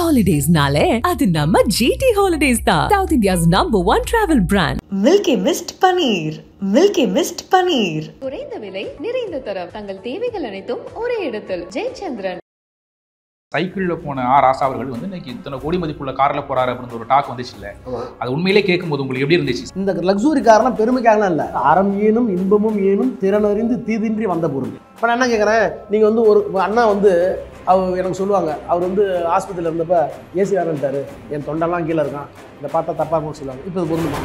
ஹாலிடேஸ்னாலே அது நம்ம ஜிடி ஹாலிடேஸ் தான் South India's number one travel brand Milky Mist paneer Milky Mist paneer குறைந்த விலை நிறைந்த தரம் தங்கள் தேவைகள் அனைத்தும் ஒரே இடத்தில் ஜெயச்சந்திரன் சைக்கிளில் போன ஆர் ராசா அவர்கள் வந்து இன்னைக்கு இத்தனை கோடி மதிப்புள்ள காரில் போறாரு அப்படின்னு ஒரு டாக் வந்துச்சு இல்ல அது உண்மையிலே கேட்கும்போது உங்களுக்கு எப்படி இருந்துச்சு இந்த லக்ஸுரி காரெல்லாம் பெருமைக்காகலாம் இல்லை அறம் ஏனும் இன்பமும் ஏனும் திறனறிந்து தீதின்றி வந்த பொருள் இப்போ நான் என்ன கேட்குறேன் நீங்கள் வந்து ஒரு இப்ப அண்ணா வந்து அவர் எனக்கு சொல்லுவாங்க அவர் வந்து ஆஸ்பத்திரியில் இருந்தப்ப ஏசி வேறன்ட்டாரு என் தொண்டெல்லாம் கீழே இருக்கான் இதை பார்த்தா தப்பாக சொல்லுவாங்க இப்போ இது பொருளுமா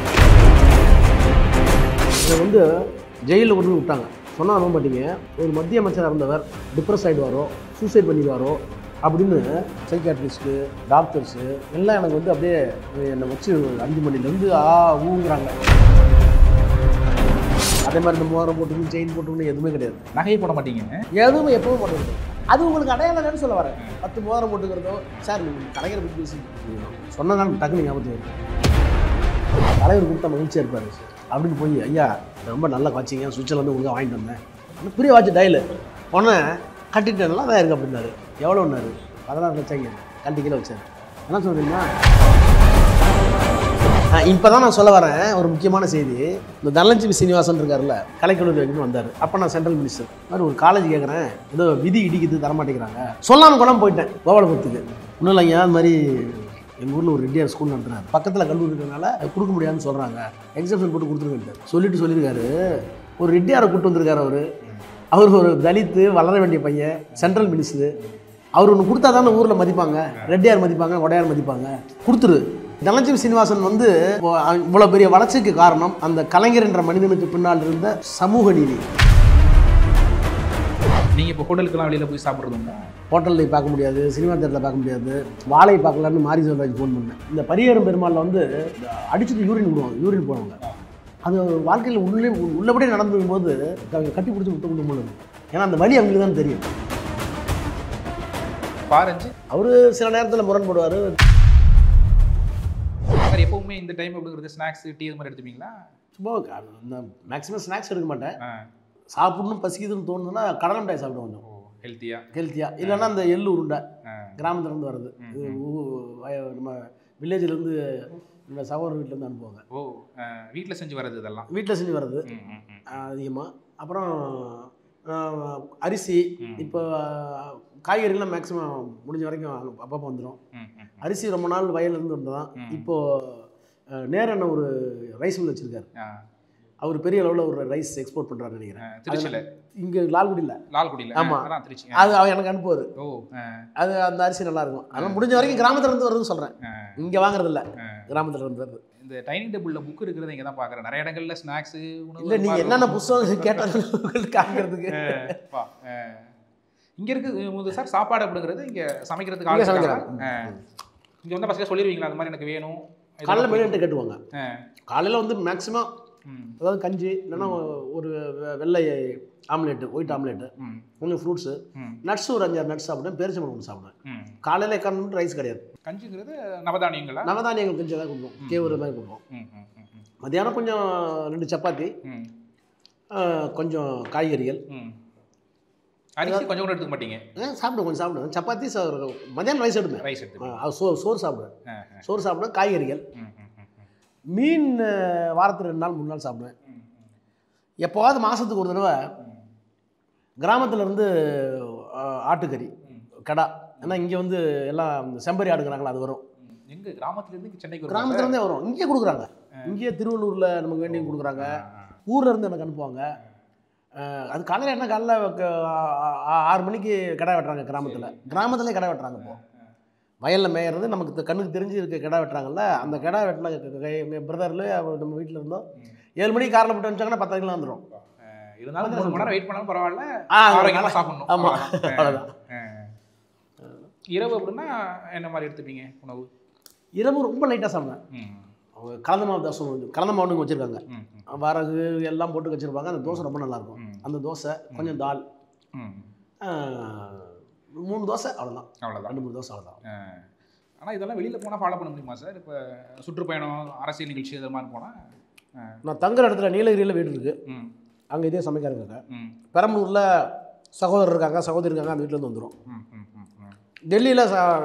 இதை வந்து ஜெயிலில் கொண்டு போய் விட்டாங்க சொன்னால் நம்ப மாட்டீங்க ஒரு மத்திய அமைச்சராக இருந்தவர் டிப்ரெஸ் ஆகிடுவாரோ சூசைட் பண்ணிடுவாரோ அப்படின்னு சைக்காட்ரிஸ்ட்டு டாக்டர்ஸு எல்லாம் எனக்கு வந்து அப்படியே என்னை வச்சு அஞ்சு மணிலேருந்து ஆ ஊங்குறாங்க அதே மாதிரி இந்த மோதிரம் போட்டுக்கணும் செயின் போட்டுக்கணும் எதுவுமே கிடையாது நகையை போட மாட்டீங்க எதுவும் எப்பவும் போடுறது அது உங்களுக்கு அடையாளம் இல்லைன்னு சொல்ல வரேன் பத்து மோதிரம் போட்டுக்கிறதோ சார் நீங்கள் கலைஞரை பற்றி பேசி சொன்னதான் டக்குனு ஞாபகத்துக்கு வருது தலைவர் கூப்பிட்டா மகிழ்ச்சியாக இருப்பார் அப்படின்னு போய் ஐயா ரொம்ப நல்லா வாட்சிங்க சுவிட்சில் வந்து உங்களுக்கு வாங்கிட்டு வந்தேன் எனக்கு பெரிய வாட்ச் டயலு உடனே கட்டிட்டேன்லாம் தான் இருக்கு அப்படின்னாரு எவ்வளோன்னாரு பதினாறு லட்சம் கட்டி கிலோ வச்சார் என்ன சொல்றீங்கன்னா இப்போ தான் நான் சொல்ல வரேன் ஒரு முக்கியமான செய்தி இந்த தனலட்சுமி சீனிவாசன் இருக்கார்ல கலைக்கல்லூரி வைக்கணும் வந்தார் அப்போ நான் சென்ட்ரல் மினிஸ்டர் மாதிரி ஒரு காலேஜ் கேட்குறேன் ஏதோ விதி இடிக்குது தரமாட்டேங்கிறாங்க சொல்லாமல் கொள்ளாமல் போயிட்டேன் கோபாலபுரத்துக்கு ஒன்றும் இல்லைங்க அது மாதிரி எங்கள் ஊரில் ஒரு ரெட்டியார் ஸ்கூல் நடத்துறாரு பக்கத்தில் கல்லூரி இருக்கிறதுனால கொடுக்க முடியாதுன்னு சொல்கிறாங்க எக்ஸப்ஷன் போட்டு கொடுத்துருக்கேன் சொல்லிட்டு சொல்லியிருக்காரு ஒரு ரெட்டியாரை கூட்டு வந்திருக்காரு அவர் அவர் ஒரு தலித்து வளர வேண்டிய பையன் சென்ட்ரல் மினிஸ்டர் அவர் ஒன்று கொடுத்தா தானே ஊரில் மதிப்பாங்க ரெட்டியார் மதிப்பாங்க உடையார் மதிப்பாங்க கொடுத்துரு தனலட்சுமி சீனிவாசன் வந்து இவ்வளோ பெரிய வளர்ச்சிக்கு காரணம் அந்த கலைஞர் என்ற மனிதனுக்கு பின்னால் இருந்த சமூக நீதி நீங்க இப்போ ஹோட்டலுக்கெல்லாம் வெளியில போய் சாப்பிட்றது உண்டா ஹோட்டலில் பார்க்க முடியாது சினிமா தேட்டரில் பார்க்க முடியாது வாழை பார்க்கலான்னு மாரி செல்வராஜ் ஃபோன் பண்ணேன் இந்த பரியேறும் பெருமாளில் வந்து அடிச்சுட்டு யூரின் விடுவாங்க யூரின் போனவங்க அது வாழ்க்கையில் உள்ளே உள்ளபடியே நடந்து போது அவங்க கட்டி பிடிச்சி விட்டு கொண்டு போகணும் ஏன்னா அந்த வழி அவங்களுக்கு தான் தெரியும் பாரஞ்சு அவர் சில நேரத்தில் முரண்படுவார் சார் எப்பவுமே இந்த டைம் அப்படிங்கிறது ஸ்நாக்ஸ் டீ இது மாதிரி எடுத்துப்பீங்களா சும்மா இந்த மேக்ஸிமம் ஸ்நாக்ஸ் எடுக்க மாட்டேன் ஆ சாப்பிடணும் பசிக்குதுன்னு தோணுதுன்னா கடலை மிட்டாய் சாப்பிடுவேன் கொஞ்சம் ஓ ஹெல்த்தியா ஹெல்த்தியாக இல்லைன்னா அந்த எள்ளு உருண்டை ஆ கிராமத்துலேருந்து வருது ம், இது ஊ- வய- நம்ம வில்லேஜ்லேருந்து நம்ம சகோதர வீட்டிலேருந்து அனுப்புவாங்க ஓ வீட்டில் செஞ்சு வர்றது இதெல்லாம் வீட்டில் செஞ்சு வர்றது ம், ம், ம். அதிகமாக அப்புறம் ஆஹ், அரிசி ம். இப்போ காய்கறிலாம் மேக்ஸிமம் முடிஞ்ச வரைக்கும் அப்பப்போ வந்துடும் ம், ம், ம். அரிசி ரொம்ப நாள் வயல்ல இருந்து வந்ததான் ம். இப்போது நேரண்ண ஒரு ரைஸ் மில் வச்சுருக்காரு ஆ, அவர் பெரிய அளவில் ஒரு ரைஸ் எக்ஸ்போர்ட் பண்ணுறாரு நினைக்கிறேன் ஆ, திருச்சியில இங்கே லால்குடியில் லால்குடியில் ஆமா. அதான் திருச்சி ஆ. அது அவர் எனக்கு அனுப்புவார் ஓ ஆ, அது அந்த அரிசி நல்லா இருக்கும் அதெல்லாம் முடிஞ்ச வரைக்கும் கிராமத்துல இருந்து வருதுன்னு சொல்கிறேன் ஆ, இங்கே வாங்குறது இல்ல ஆ. கிராமத்துல இருந்து வருது இந்த டைனிங் டேபிளில் புக் இருக்கிறத இங்கே தான் பார்க்குறேன் நிறைய இடங்கள்ல ஸ்நாக்ஸு இல்லை நீங்கள் என்னென்ன புஸ்தகம் கேட்டாலும் உங்களுக்கு காமிக்கிறதுக்கு இங்க இருக்கு இது சார் சாப்பாடு அப்படிங்கிறது இங்க சமைக்கிறதுக்கு இங்க ஆள் சமைக்கிறாங்க. இருக்காங்க. ஆ. இங்க வந்து ஃபஸ்ட்டு சொல்லிடுவீங்களா அது மாதிரி எனக்கு வேணும் இதெல்லாம் காலையில் மெயின்ட்டு கட்டுவாங்க ஆ. காலையில் வந்து மேக்ஸிமம் ம், அதாவது கஞ்சி இல்லைன்னா ஒரு வெ- வெள்ளை ஆம்லேட்டு ஒயிட் ஆம்லேட்டு ம், கொஞ்சம் ஃப்ரூட்ஸு ம், நட்ஸ் ஒரு அஞ்சாறு நட்ஸ் சாப்பிடுவேன் பேரிச்சம்பழம் ஒன்று சாப்பிடுவேன் ம். காலையில் எக்காரணம் ரைஸ் கிடையாது கஞ்சிங்கிறது நவதானியங்களா நவதானியங்கள் கொஞ்சம் தான் கொடுப்போம் கேவுரு மாதிரி கொடுப்போம் ம், ம், ம், ம், மத்தியானம் கொஞ்சம் ரெண்டு சப்பாத்தி ம், ஆஹ், கொஞ்சம் காய்கறிகள் ம். அரிசி கொஞ்சம் கூட எடுத்துக்க மாட்டீங்க ஆ, சாப்பிடுவேன் கொஞ்சம் சாப்பிடுவேன் சப்பாத்தி சா- மத்தியானம் ரைஸ் எடுப்பேன் ரைஸ் எடுத்து ஆ, அது சோறு சோறு சாப்பிடுவேன் சோறு சாப்பிடுவேன் காய்கறிகள் ம், ம், ம், ம், மீன் அஹ், வாரத்துக்கு ரெண்டு நாள் மூணு நாள் சாப்பிடுவேன் ம், எப்போவாவது மாதத்துக்கு ஒரு தடவை ம். கிராமத்துல இருந்து அஹ், ஆட்டுக்கறி ம். கடா ஏன்னா இங்கே வந்து எல்லாம் செம்பரி ஆடுங்கிறாங்களா அது வரும் ம். எங்க கிராமத்துல இருந்து சென்னைக்கு வருமா கிராமத்துல சார்? இருந்தே வரும் இங்கே கொடுக்குறாங்க இங்கேயே திருவள்ளூரில் நமக்கு வேண்டிய கொடுக்குறாங்க ஆ, ஆ. ஊர்ல இருந்து எனக்கு அனுப்புவாங்க அஹ், அது காலையில் என்ன காலைல க- ஆ- ஆ- ஆறு மணிக்கு கடை வெட்டுறாங்க கிராமத்தில் கிராமத்துலேயே கடை வெட்டுறாங்க இப்போ வயலில் மேயறது நமக்கு தெ- கண்ணுக்கு தெரிஞ்சு இருக்க கடை வெட்டுறாங்கல்ல அந்த கடை வெட்டின எங்கள் பிரதரில் நம்ம வீட்டில் இருந்தோம் ஏழு மணிக்கு காரில் போட்டு வந்துச்சாங்கன்னா பத்து மணிக்கெலாம் வந்துடும் ஆ, இருந்தாலும் மூணு மணி நேரம் வெயிட் பண்ணாலும் பரவாயில்ல ஆ, ஆரோக்கியமா சாப்பிடணும் ஆமா. அவ்வளவுதான். அவ்வளவுதான். ஆ, ஆ. இரவு அப்படின்னா என்ன மாதிரி எடுத்துப்பீங்க உணவு இரவு ரொம்ப லைட்டாக சாப்பிடுவேன் ம், அவங்க கலந்த மாவு தோசை வந்து கலந்த மாவுன்னு வச்சுருக்காங்க ம், ம், வரகு எல்லாம் போட்டு வச்சுருப்பாங்க அந்த தோசை ரொம்ப நல்லாயிருக்கும் ம். அந்த தோசை கொஞ்சம் தால் ம். ஆஹ், மூணு தோசை அவ்வளோதான் அவ்வளவுதான் ரெண்டு மூணு தோசை அவ்வளோதான் ஆ. ஆனா இதெல்லாம் வெளியில போனா ஃபாலோ பண்ண முடியுமா சார் இப்போ சுற்றுப்பயணம் அரசியல் நிகழ்ச்சி இது மாதிரி போனா ஆ, நான் தங்குற இடத்துல நீலகிரியில் வீடு இருக்குது ம், அங்கே இதே சமைக்காருங்க ம், பெரம்பலூரில் சகோதரர் இருக்காங்க சகோதரி இருக்காங்க அந்த வீட்டிலேருந்து வந்துடும் ம், ம், ம், ம். டெல்லியில் ச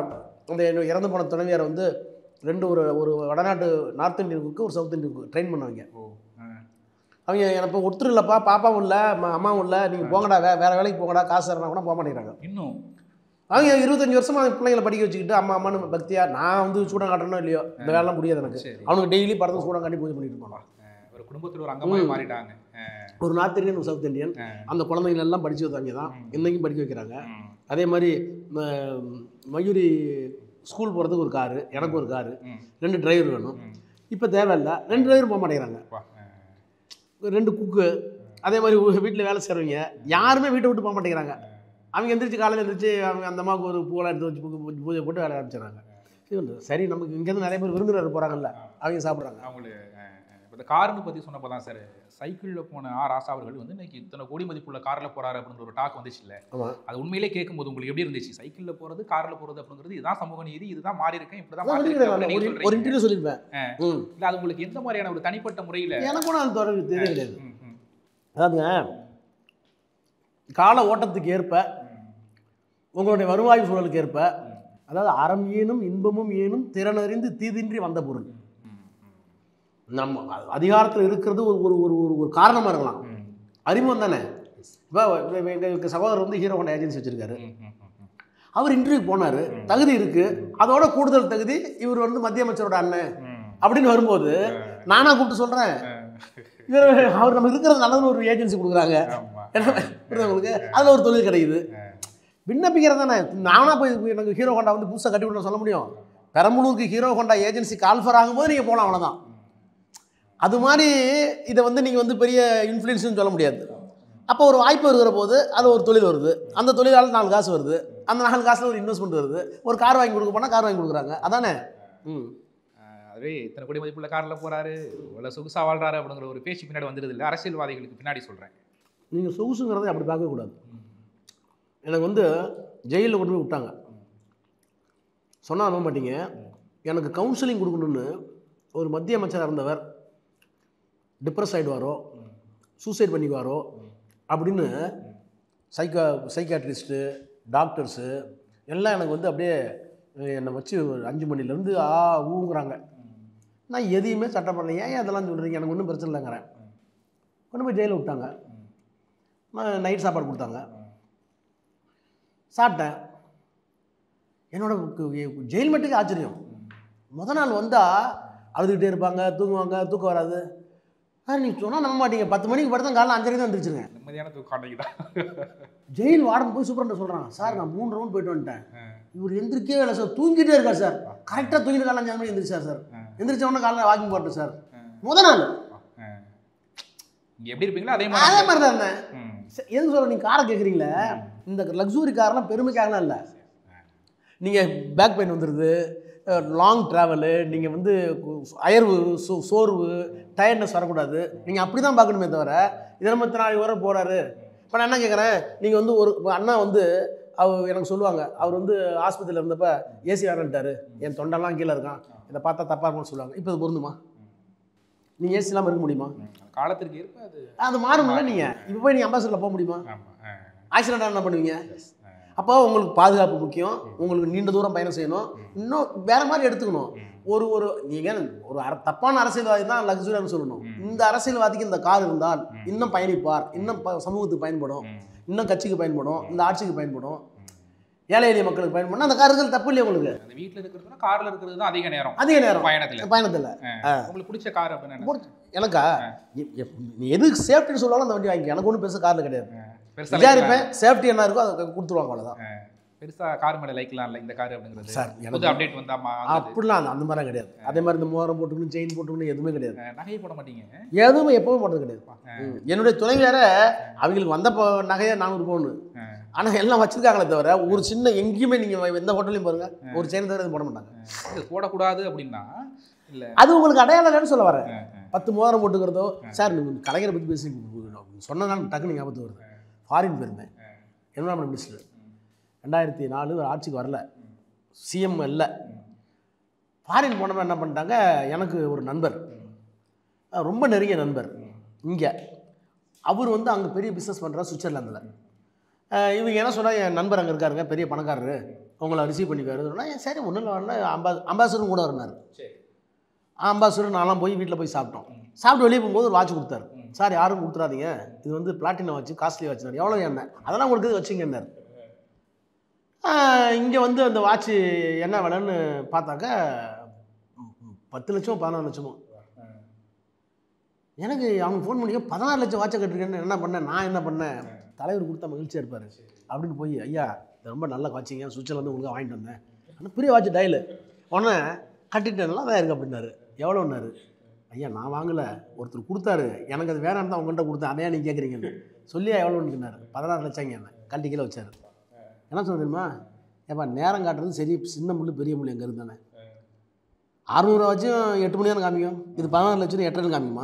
அந்த என்னோட இறந்து போன துணைவியார் வந்து ரெண்டு ஒரு ஒரு வடநாட்டு நார்த் இந்தியன் குக்கு ஒரு சவுத் இந்தியன் குக்கு ட்ரெயின் பண்ணாங்க ஓ ஆ. அவங்க எனக்கு ஒருத்தர் இல்லைப்பா பாப்பாவும் இல்லை ம- அம்மாவும் இல்லை நீங்கள் போங்கடா வே வேறு வேலைக்கு போங்கடா காசு தரனா கூட போக மாட்டேங்கிறாங்க இன்னும் அவங்க இருபத்தஞ்சு வருஷமா அவங்க பிள்ளைங்களை படிக்க வச்சுக்கிட்டு அம்மா அம்மான்னு பக்தியா நான் வந்து சூடம் காட்டணும் இல்லையோ இந்த வேலைலாம் முடியாது எனக்கு சரி அவனுக்கு டெய்லி படத்தை சூடம் காட்டி பூஜை பண்ணிட்டு இருப்பான் ஒரு குடும்பத்துல ஒரு அங்கமாய் மாறிட்டாங்க ஆ. ஒரு நார்த் இந்தியன் ஒரு சவுத் இந்தியன் ஆ. அந்த குழந்தைகள் எல்லாம் படிச்சு வந்தாங்க தான் இன்னைக்கும் படிக்க வைக்கிறாங்க ம். அதே மாதிரி ம- மயூரி ஸ்கூல் போகிறதுக்கு ஒரு காரு எனக்கு ஒரு காரு ம். ரெண்டு டிரைவர் வேணும் ம். இப்போ தேவையில்லை ரெண்டு டிரைவர் போக மாட்டேங்கிறாங்க வா. ஆ. ரெண்டு குக்கு அதே மாதிரி வீட்டில் வேலை செய்கிறவங்க யாருமே வீட்டை விட்டு போக மாட்டேங்கிறாங்க அவங்க எந்திரிச்சு காலையில் எந்திரிச்சு அவங்க அந்த அம்மாவுக்கு ஒரு பூவெல்லாம் எடுத்து வச்சு பூ- பூ- பூஜை போட்டு வேலை ஆரம்பிச்சிடுறாங்க சரி நமக்கு இங்கேருந்து நிறைய பேர் விருந்தினர் போகிறாங்கல்ல அவங்க சாப்பிட்றாங்க அவங்களு ஆ, ஆ. இப்ப இந்த காருன்னு பத்தி சொன்னப்போ தான் சார் சைக்கிளில் போன ஆர் ஆசா அவர்கள் வந்து இன்னைக்கு இத்தனை கோடி மதிப்புள்ள காரில் போறாரு அப்படின்ற ஒரு டாக் வந்துச்சு இல்ல ஆமாம் அது உண்மையிலே கேட்கும்போது உங்களுக்கு எப்படி இருந்துச்சு சைக்கிளில் போறது கார்ல போறது அப்படிங்கிறது இதுதான் சமூக நீதி இதுதான் மாறி இருக்கேன் இப்படிதான் நான் மாறி சொல்லிக்கிறேன் இருக்கேன் நான். அப்படின்னு ஒரு நீங்க ஒரு சொல்றீங்க. இன்டர்வியூ சொல்லியிருப்பேன் ஆ. ம் இல்ல அது உங்களுக்கு எந்த மாதிரியான ஒரு தனிப்பட்ட முறையில எனக்கு கூட அது தொடர்பு தெரிய கிடையாது ம், ம், அதாவதுங்க கால ஓட்டத்துக்கு ஏற்ப உங்களுடைய வருவாய் சூழலுக்கு ஏற்ப அதாவது அறம் ஏனும் இன்பமும் ஏனும் திறனறிந்து தீதின்றி வந்த பொருள் ம், நம்ம அதிகாரத்தில் இருக்கிறது ஒரு ஒரு ஒரு ஒரு ஒரு காரணமாக இருக்கலாம் ம், அறிமுகம் தானே இப்போ எங்கள் சகோதரர் வந்து ஹீரோ ஹோண்டா ஏஜென்சி வச்சிருக்காரு ம், ம், ம், ம். அவர் இன்டர்வியூ போனார் தகுதி இருக்கு அதோட கூடுதல் தகுதி இவர் வந்து மத்திய அமைச்சரோட அண்ணன் ம். அப்படின்னு வரும்போது நானா கூப்பிட்டு சொல்கிறேன் இவர் அவர் நம்ம இருக்கிறது நல்லதுன்னு ஒரு ஏஜென்சி கொடுக்குறாங்க ஆமா. என்ன புரியுதா உங்களுக்கு அதில் ஒரு தொழில் கிடைக்குது விண்ணப்பிக்கிறது தானே நானா போய் இப்ப எனக்கு ஹீரோ ஹோண்டா வந்து புதுசாக கட்டி விட சொல்ல முடியும் பெரம்பலூருக்கு ஹீரோ ஹோண்டா ஏஜென்சி கால்ஃபர் ஆகும்போது நீங்கள் போகலாம் அவ்வளோதான் அது மாதிரி இதை வந்து நீங்கள் வந்து பெரிய இன்ஃப்ளூயன்ஸ்னு சொல்ல முடியாது அப்போ ஒரு வாய்ப்பு வருகிற போது அது ஒரு தொழில் வருது அந்த தொழிலால் நாலு காசு வருது அந்த நாலு காசில் ஒரு இன்வெஸ்ட்மெண்ட் வருது ஒரு கார் வாங்கி கொடுக்க போனால் கார் வாங்கி கொடுக்குறாங்க அதானே ம் ஆஹ் அதுவே இத்தனை கோடி மதிப்புள்ள கார்ல போறாரு இவ்வளவு சொகுசா வாழ்றாரு அப்படிங்கிற ஒரு பேச்சு பின்னாடி வந்துருது இல்ல அரசியல்வாதிகளுக்கு பின்னாடி சொல்றேன் நீங்கள் சொகுசுங்கிறதை அப்படி பார்க்கக்கூடாது எனக்கு வந்து ஜெயிலில் கொண்டு போய் விட்டாங்க சொன்னா நம்ப மாட்டீங்க எனக்கு கவுன்சிலிங் கொடுக்கணும்னு ஒரு மத்திய அமைச்சராக இருந்தவர் டிப்ரெஸ் ஆகிடுவாரோ சூசைட் பண்ணிக்குவாரோ அப்படின்னு சைக்கா சைக்காட்ரிஸ்ட்டு டாக்டர்ஸு எல்லாம் எனக்கு வந்து அப்படியே அஹ், என்னை வச்சு ஒரு அஞ்சு மணிலேருந்து ஆ ஊங்குறாங்க நான் எதையுமே சட்டம் பண்ணல ஏன் அதெல்லாம் சொல்கிறீங்க எனக்கு ஒன்றும் பிரச்சனை இல்லைங்கிறேன் கொண்டு போய் ஜெயிலில் விட்டாங்க நான் நைட் சாப்பாடு கொடுத்தாங்க சாப்பிட்டேன் என்னோட கு- ஜெயில் மட்டுக்கு ஆச்சரியம் முத நாள் வந்தால் அழுதுகிட்டே இருப்பாங்க தூங்குவாங்க தூக்கம் வராது ஆ நீங்கள் சொன்னால் நம்ப மாட்டீங்க பத்து மணிக்கு படுத்தா காலைல அஞ்சரை தான் வந்துருச்சுங்க நிம்மதியான தூக்கம் அன்னைக்கு தான் ஜெயில் வார்டன் போய் சூப்பரண்ட சொல்கிறான் சார் நான் மூணு ரவுண்ட் போயிட்டு வந்துட்டேன் இவர் எந்திரிக்கவே இல்லை சார் தூங்கிட்டே இருக்கார் சார் கரெக்டாக தூங்கிட்டு காலைல அஞ்சு மணிக்கு எந்திரிச்சார் சார் எந்திரிச்ச உடனே காலைல வாக்கிங் போட்டேன் சார் முத நாள் இங்க எப்படி இருப்பீங்களோ அதே அதே மாதிரி மாதிரி தான் இருந்தேன் ம். சரி, எதுக்கு சொல்ற நீங்கள் காரை கேட்குறீங்களே இந்த லக்ஸுரி கார்லாம் பெருமைக்காகலாம் இல்லை நீங்கள் பேக் பெயின் வந்துடுது லாங் ட்ராவலு நீங்கள் வந்து கு- அயர்வு சோ சோர்வு டயர்ட்னஸ் வரக்கூடாது நீங்கள் அப்படி தான் பார்க்கணுமே தவிர இருபத்தி நாலு வரை போகிறாரு இப்போ நான் என்ன கேட்குறேன் நீங்கள் வந்து ஒரு இப்ப அண்ணா வந்து அவர் எனக்கு சொல்லுவாங்க அவர் வந்து ஆஸ்பத்திரியில் இருந்தப்ப ஏசி வேறன்ட்டாரு என் தொண்டெல்லாம் கீழே இருக்கான் இதை பார்த்தா தப்பாக இருக்கும்னு சொல்லுவாங்க இப்போ அது பொருந்துமா நீங்கள் ஏசி இல்லாமல் இருக்க முடியுமா ம். காலத்திற்கு ஏற்ப அது அது மாறும்ல நீங்கள் இப்போ போய் நீங்கள் அம்பாசிடரில் போக முடியுமா ஆமா ஆ. ஆக்சிடென்ட் என்ன பண்ணுவீங்க ஆ. அப்போ உங்களுக்கு பாதுகாப்பு முக்கியம் உங்களுக்கு நீண்ட தூரம் பயணம் செய்யணும் இன்னும் வேற மாதிரி எடுத்துக்கணும் ஒரு ஒரு நீங்கள் ஒரு அர தப்பான அரசியல்வாதி தான் லக்ஸுரியான்னு சொல்லணும் இந்த அரசியல்வாதிக்கு இந்த கார் இருந்தால் இன்னும் பயணிப்பார் இன்னும் ப- சமூகத்துக்கு பயன்படும் இன்னும் கட்சிக்கு பயன்படும் இந்த ஆட்சிக்கு பயன்படும் ஏழை எளிய மக்களுக்கு பயன்படும் அந்த கார் இருக்கிறது தப்பு இல்லையா உங்களுக்கு அந்த வீட்ல இருக்கிறதுனா கார்ல இருக்கிறது தான் அதிக நேரம் அதிக நேரம் பயணத்துல பயணத்தில் உங்களுக்கு பிடிச்ச கார் அப்படின்னு என்ன? எனக்கா எ- எ- நீ எதுக்கு சேஃப்டின்னு சொல்லாலும் அந்த வண்டி வாங்கிக்க எனக்கு ஒன்றும் பெருசாக காரில் கிடையாது பெருசா விசாரிப்பேன் சேஃப்டி என்ன இருக்கோ அதை கொடுத்துருவாங்க அவ்வளோதான் பெருசா கார் மேல லைக்லாம் இல்ல இந்த கார் அப்படிங்கிறது சார், புது எனக்கு- அப்டேட் வந்தாமா வந்தது. அப்படிலாம் அந்த- அந்த மாதிரிலாம் கிடையாது அதே மாதிரி இந்த மோதிரம் போட்டுக்கணும் செயின் போட்டுக்கணும் எதுவுமே கிடையாது அஹ் நகையை போட மாட்டீங்க எதுவுமே எப்பவும் போட்டது கிடையாது ம். என்னுடைய துணை வேற அவங்களுக்கு வந்த ப- நகையே நானூறு பவுன் அஹ் ஆனால் எல்லாம் வச்சிருக்காங்களே தவிர ஒரு சின்ன எங்கேயுமே நீங்கள் எந்த ஹோட்டலையும் பாருங்க ஒரு செயின் தவிர எதுவும் போட மாட்டாங்க இது போடக்கூடாது அப்படின்னா இல்ல அது உங்களுக்கு அடையாளம் இல்லைன்னு சொல்ல வரேன் பத்து மோதிரம் போட்டுக்கிறதோ சார் நீங்கள் கலைஞரை பற்றி பேசி சொன்னதான் டக்குனு ஞாபகத்துக்கு வருது ஃபாரின் போயிருந்தேன் என்வரான்மெண்ட் மினிஸ்டர் ரெண்டாயிரத்தி நாலு ஆட்சிக்கு வரல சிஎம் இல்லை ஃபாரின் போனப்ப என்ன பண்ணிட்டாங்க எனக்கு ஒரு நண்பர் அஹ் ரொம்ப நெருங்கிய நண்பர் இங்கே அவர் வந்து அங்கே பெரிய பிஸ்னஸ் பண்ணுறார் சுவிட்சர்லாந்தில் இவங்க என்ன சொன்னால் என் நண்பர் அங்கே இருக்காருங்க பெரிய பணக்காரரு உங்களை ரிசீவ் பண்ணிக்காருன்னா சரி ஒன்றும் இல்லை வரல அம்பா அம்பாசடரும் கூட இருந்தார் சரி அம்பாசடர் நான்லாம் போய் வீட்டில் போய் சாப்பிட்டோம் சாப்பிட்டு வெளியே போகும்போது ஒரு வாட்ச் கொடுத்தாரு சார் யாரும் கொடுத்துறாதீங்க இது வந்து பிளாட்டினம் வாட்ச் காஸ்ட்லி வாட்ச் எவ்வளோ என்ன அதெல்லாம் உங்களுக்கு வச்சுங்கன்னாரு இங்கே வந்து அந்த வாட்ச் என்ன விலைன்னு பார்த்தாக்கா ம், ம், பத்து லட்சமோ பதினாறு லட்சமோ எனக்கு அவங்க ஃபோன் பண்ணி பதினாறு லட்சம் வாட்சை கட்டிருக்கேன்னு என்ன பண்ணேன் நான் என்ன பண்ணேன் தலைவர் கொடுத்தா மகிழ்ச்சியாக இருப்பார் அப்படின்னு போய் ஐயா இது ரொம்ப நல்ல வாட்சிங்க சுவிட்சில் வந்து உங்களுக்கு வாங்கிட்டு வந்தேன் ஆனால் பெரிய வாட்ச் டயலு உடனே கட்டிட்டு நல்லா தான் இருக்கு அப்படின்னாரு எவ்வளோன்னாரு ஐயா நான் வாங்கலை ஒருத்தர் கொடுத்தாரு எனக்கு அது வேணாம் தான் உங்கள்கிட்ட கொடுத்தேன் அதையா நீங்கள் கேட்குறீங்கன்னு சொல்லியா எவ்வளோன்னு பதினாறு லட்சங்க என்ன கட்டி கீழே வச்சார் என்ன சொல்ல தெரியுமா ஏப்பா நேரம் காட்டுறது சரி சின்ன முள்ளு பெரிய முள்ளு எங்கே இருந்தானே அறுநூறுவா வச்சும் எட்டு மணி தான் காமிக்கும் இது பதினாறு லட்சம் எட்டரை காமிக்குமா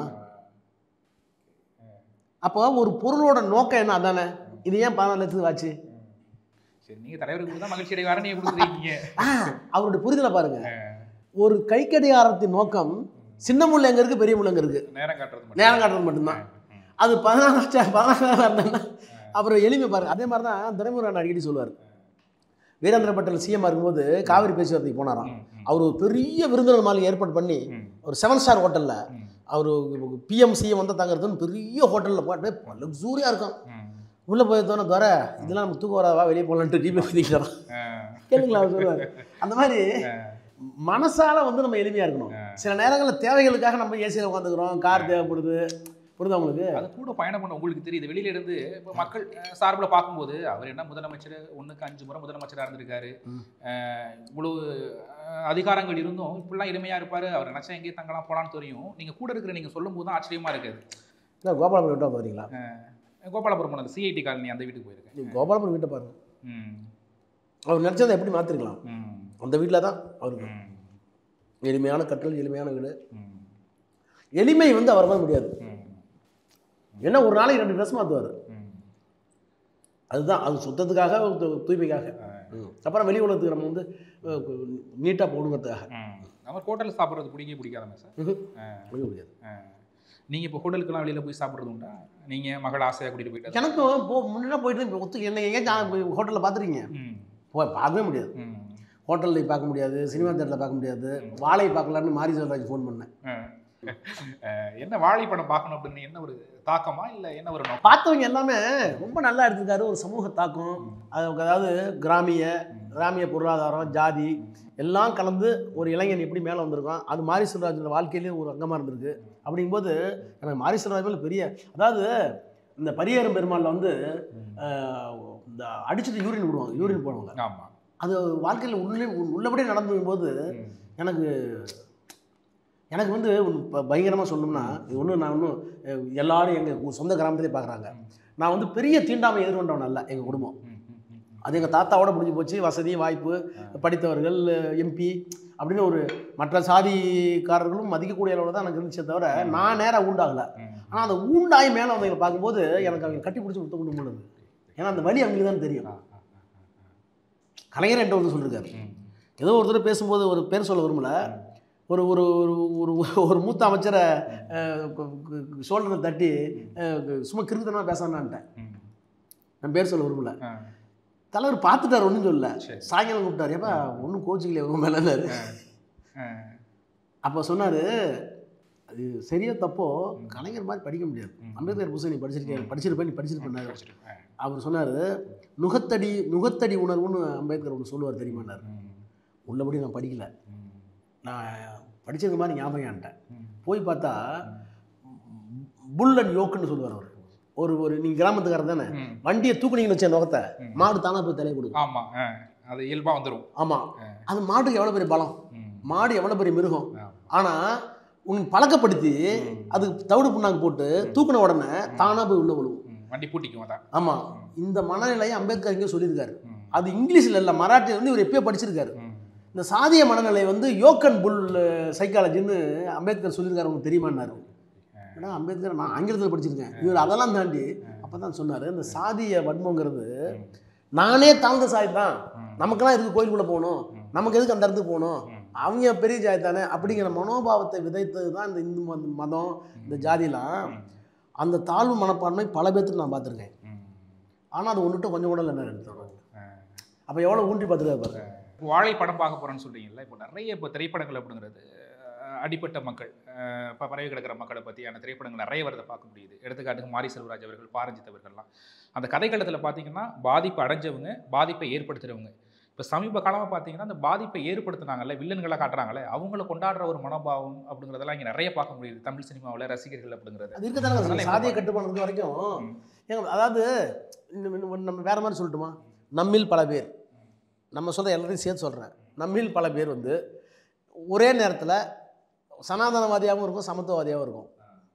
அப்போ ஒரு பொருளோட நோக்கம் என்ன அதானே இது ஏன் பதினாறு லட்சத்துக்கு ஆச்சு சரி நீங்க தலைவருக்கு தான் மகிழ்ச்சி அடைவார நீங்க கொடுத்துருக்கீங்க ஆ, அவருடைய புரிதலை பாருங்க ஒரு கைக்கடிகாரத்தின் நோக்கம் சின்ன முள்ள எங்க இருக்கு பெரிய முள்ள எங்க இருக்கு நேரம் காட்டுறது மட்டும். நேரம் காட்டுறது மட்டும்தான் அது பதினாறு லட்சம் பதினாறு இருந்தா அப்புறம் எளிமை பாருங்க அதே மாதிரி தான் துரைமுருகன் அடிக்கடி சொல்லுவார் வீரேந்திர பட்டேல் சிஎம் இருக்கும்போது காவிரி பேச்சுவார்த்தைக்கு போனாராம் அவர் ஒரு பெரிய விருந்தினர் மாளிகை ஏற்பாடு பண்ணி ஒரு செவன் ஸ்டார் ஹோட்டலில் அவர் பிஎம் சிஎம் வந்து தங்குறதுன்னு பெரிய ஹோட்டலில் போட்டு லக்ஸூரியாக இருக்கும் ம். உள்ளே போய் தோண தவிர இதெல்லாம் நம்ம தூக்கம் வராதா வெளியே போகலான்ட்டு டிவி ஊற்றிக்கிறான் ஆ. கேளுங்களா அவர் சொல்லுவார் அந்த மாதிரி மனசால வந்து நம்ம எளிமையாக இருக்கணும் சில நேரங்களில் தேவைகளுக்காக நம்ம ஏசியில் உட்காந்துக்கிறோம் கார் தேவைப்படுது புரியுதா உங்களுக்கு அது கூட பயணம் பண்ண உங்களுக்கு தெரியுது வெளியில இருந்து இப்போ மக்கள் சார்பில் பார்க்கும்போது அவர் என்ன முதலமைச்சர் ஒண்ணுக்கு அஞ்சு முறை முதலமைச்சராக இருந்திருக்காரு அஹ் இவ்வளவு அஹ், அதிகாரங்கள் இருந்தும் இப்படிலாம் எளிமையா இருப்பாரு அவர் நினைச்சா எங்கேயும் தங்கலாம் போலான்னு தெரியும் நீங்க கூட இருக்கிற நீங்க சொல்லும் போது தான் ஆச்சரியமா இருக்காது இல்லை கோபாலபுரம் வீட்டை வரீங்களா கோபாலபுரம் போனது சிஐடி காலனி அந்த வீட்டுக்கு போயிருக்கேன் நீ கோபாலபுரம் வீட்டை பாருங்க ம் அவர் நினச்சதை எப்படி மாற்றிருக்கலாம் ம் அந்த வீட்டில் தான் அவருக்கு ம் எளிமையான கட்டல் எளிமையான வீடு ம் எளிமை வந்து அவர் மாதிரி முடியாது ம் என்ன ஒரு நாளைக்கு ரெண்டு ட்ரெஸ் மாற்றுவார் ம் அதுதான் அது சுத்தத்துக்காக து- தூய்மைக்காக ம். அப்புறம் வெளி உலகத்துக்கு நம்ம வந்து நீட்டாக போகணுங்கிறதுக்காக ம் நம்ம ஹோட்டலில் சாப்பிட்றது பிடிக்கவே பிடிக்காதாமே சார் ம்ஹும். முடிய முடியாது நீங்கள் இப்போ ஹோட்டலுக்கெல்லாம் வெளியில் போய் சாப்பிட்றது உண்டா நீங்கள் மகள் ஆசையாக கூட்டிகிட்டு போயிட்டு எனக்கும் போ முன்னாடி போயிட்டு இப்போ ஒத்து என்ன எங்கேயாச்சும் ஹோட்டலில் பார்த்துருக்கீங்க ம் போய் பார்க்கவே முடியாது ம் ஹோட்டலில் பார்க்க முடியாது சினிமா தேட்டரில் பார்க்க முடியாது வாழை பார்க்கலான்னு மாரி செல்வராஜ் ஃபோன் பண்ணேன் அஹ் என்ன வாழை படம் பார்க்கணும் அப்படின்னு என்ன ஒரு தாக்கமா இல்லை என்ன ஒரு நோக்கம் பார்த்தவங்க எல்லாமே ரொம்ப நல்லா எடுத்திருக்காரு ஒரு சமூக தாக்கம் அது அதாவது கிராமிய கிராமிய பொருளாதாரம் ஜாதி எல்லாம் கலந்து ஒரு இளைஞன் எப்படி மேலே வந்திருக்கான் அது மாரி செல்வராஜோட வாழ்க்கையிலேயே ஒரு அங்கமாக இருந்திருக்கு அப்படிங்கும்போது எனக்கு மாரி செல்வராஜ் மேலே பெரிய அதாவது இந்த பரியேறும் பெருமாளில் வந்து அஹ், இந்த அடிச்சுட்டு யூரின் விடுவாங்க யூரின் போடுவாங்க ஆமாம் அது வாழ்க்கையில் உள்ளே உள்ளபடியே நடந்து போது எனக்கு எனக்கு வந்து பயங்கரமாக சொல்லணும்னா இது ஒன்றும் நான் ஒன்றும் எல்லாரும் எங்கள் சொந்த கிராமத்திலே பார்க்குறாங்க நான் வந்து பெரிய தீண்டாமை எதிர்கொண்டவன் அல்ல எங்கள் குடும்பம் அது எங்கள் தாத்தாவோட முடிஞ்சு போச்சு வசதி வாய்ப்பு படித்தவர்கள் எம்பி அப்படின்னு ஒரு மற்ற சாதிக்காரர்களும் மதிக்கக்கூடிய அளவில் தான் எனக்கு இருந்துச்சே தவிர நான் நேராக ஊண்டாகலை ஆனால் அந்த ஊண்டாய் மேலே வந்தவங்களை பார்க்கும்போது எனக்கு அவங்க கட்டி பிடிச்சி முத்த கொண்டு போனது ஏன்னா அந்த வழி அவங்களுக்கு தான் தெரியும் கலைஞர் என்கிட்ட வந்து சொல்லியிருக்காரு ஏதோ ஒரு தடவை பேசும்போது ஒரு பேர் சொல்ல விரும்பல ஒரு ஒரு ஒரு ஒரு ஒரு மூத்த அமைச்சரை ஷோல்டரை தட்டி அஹ், சும்மா கிறுக்குத்தனமாக பேசானான்ட்டேன் நான் பேர் சொல்ல விரும்பல தலைவர் பார்த்துட்டார் ஒன்றும் சொல்லல சரி. சாயங்காலம் கூப்பிட்டாரு ஏப்பா ஒன்றும் கோச்சிக்கல உங்க மேலேனாரு அப்போ சொன்னார் அது சரியா தப்போ கலைஞர் மாதிரி படிக்க முடியாது அம்பேத்கர் புதுசு நீ படிச்சிருக்கேன் படிச்சிருப்பேன் நீ படிச்சிருப்பேன் அவர் சொன்னார் நுகத்தடி நுகத்தடி உணர்வுன்னு அம்பேத்கர் ஒன்று சொல்லுவார் தெரியுமான்னார் உள்ளபடி நான் படிக்கல நான் படிச்சது மாதிரி ஞாபகம்ட்டேன் போய் பார்த்தா புல் அண்ட் யோக்குன்னு சொல்லுவார் அவர் ஒரு ஒரு நீங்கள் கிராமத்துக்காரர் தானே வண்டியை தூக்குனீங்கன்னு வச்ச நுகத்தை மாடு தானே போய் தலையை கொடுக்கும் ஆமாம் அது இயல்பாக வந்துடும் ஆமாம் அது மாட்டுக்கு எவ்வளோ பெரிய பலம் மாடு எவ்வளோ பெரிய மிருகம் ஆமா. ஆனால் உன் பழக்கப்படுத்தி அதுக்கு தவிடு புண்ணாக்கு போட்டு தூக்குன உடனே தானாக போய் உள்ள விழுவும் வண்டி பூட்டிக்கும் அதான் ஆமாம் இந்த மனநிலையை அம்பேத்கர் இங்கே சொல்லியிருக்காரு அது இங்கிலீஷில் இல்லை மராட்டியில் வந்து இவர் எப்பயோ படிச்சிருக்காரு இந்த சாதிய மனநிலை வந்து யோக்கன் புல் சைக்காலஜின்னு அம்பேத்கர் சொல்லியிருக்காரு உங்களுக்கு தெரியுமான்னாரு ஏன்னா அம்பேத்கர் நான் ஆங்கிலத்தில் படிச்சிருக்கேன் இவர் அதெல்லாம் தாண்டி அப்போ தான் சொன்னார் இந்த சாதிய வன்மங்கிறது நானே தாழ்ந்த சாதி தான் நமக்கெல்லாம் எதுக்கு கோயிலுக்குள்ளே போகணும் நமக்கு எதுக்கு அந்த இடத்துக்கு போகணும் அவங்க பெரிய ஜாதி தானே அப்படிங்கிற மனோபாவத்தை விதைத்தது தான் இந்த இந்து மத- மதம் இந்த ஜாதிலாம் அந்த தாழ்வு மனப்பான்மை பல பேர்த்துக்கு நான் பார்த்துருக்கேன் ஆனால் அது ஒன்றுட்டு கொஞ்சம் கூட இல்லை என்ன எடுத்துருவாங்க அப்போ எவ்வளோ ஊன்றி பார்த்துருக்காரு பாருங்க இப்போ வாழை படம் பார்க்க போகிறேன்னு சொல்கிறீங்கல்ல இப்போ நிறைய இப்போ திரைப்படங்கள் அப்படிங்கிறது அஹ், அடிப்பட்ட மக்கள் அஹ், இப்போ பறவை கிடக்கிற மக்களை பற்றியான திரைப்படங்கள் நிறைய வரதை பார்க்க முடியுது எடுத்துக்காட்டுக்கு மாரி செல்வராஜ் அவர்கள் பாரஞ்சித் அவர்கள்லாம் அந்த கதைக்களத்தில் பார்த்தீங்கன்னா பாதிப்பு அடைஞ்சவங்க பாதிப்பை ஏற்படுத்துகிறவங்க இப்போ சமீப காலமாக பார்த்தீங்கன்னா அந்த பாதிப்பை ஏற்படுத்துனாங்கல்ல வில்லன்களை காட்டுறாங்கல்ல அவங்கள கொண்டாடுற ஒரு மனோபாவம் அப்படிங்கிறதெல்லாம் இங்கே நிறைய பார்க்க முடியுது தமிழ் சினிமாவில் ரசிகர்கள் அப்படிங்கிறது அது இருக்கத்தானே அதனால செய்யும். எப்படி சாதிய பார்க்க- கட்டுப்பாடு இருக்க வரைக்கும் ம். ஏங்க அதாவது இன்னும் இன்னும் நம்ம வேற மாதிரி சொல்லட்டுமா நம்மில் பல பேர் நம்ம சொல்ற எல்லாரையும் சேர்த்து சொல்கிறேன் நம்மில் பல பேர் வந்து ஒரே நேரத்தில் சனாதனவாதியாகவும் இருக்கும் சமத்துவவாதியாகவும் இருக்கும்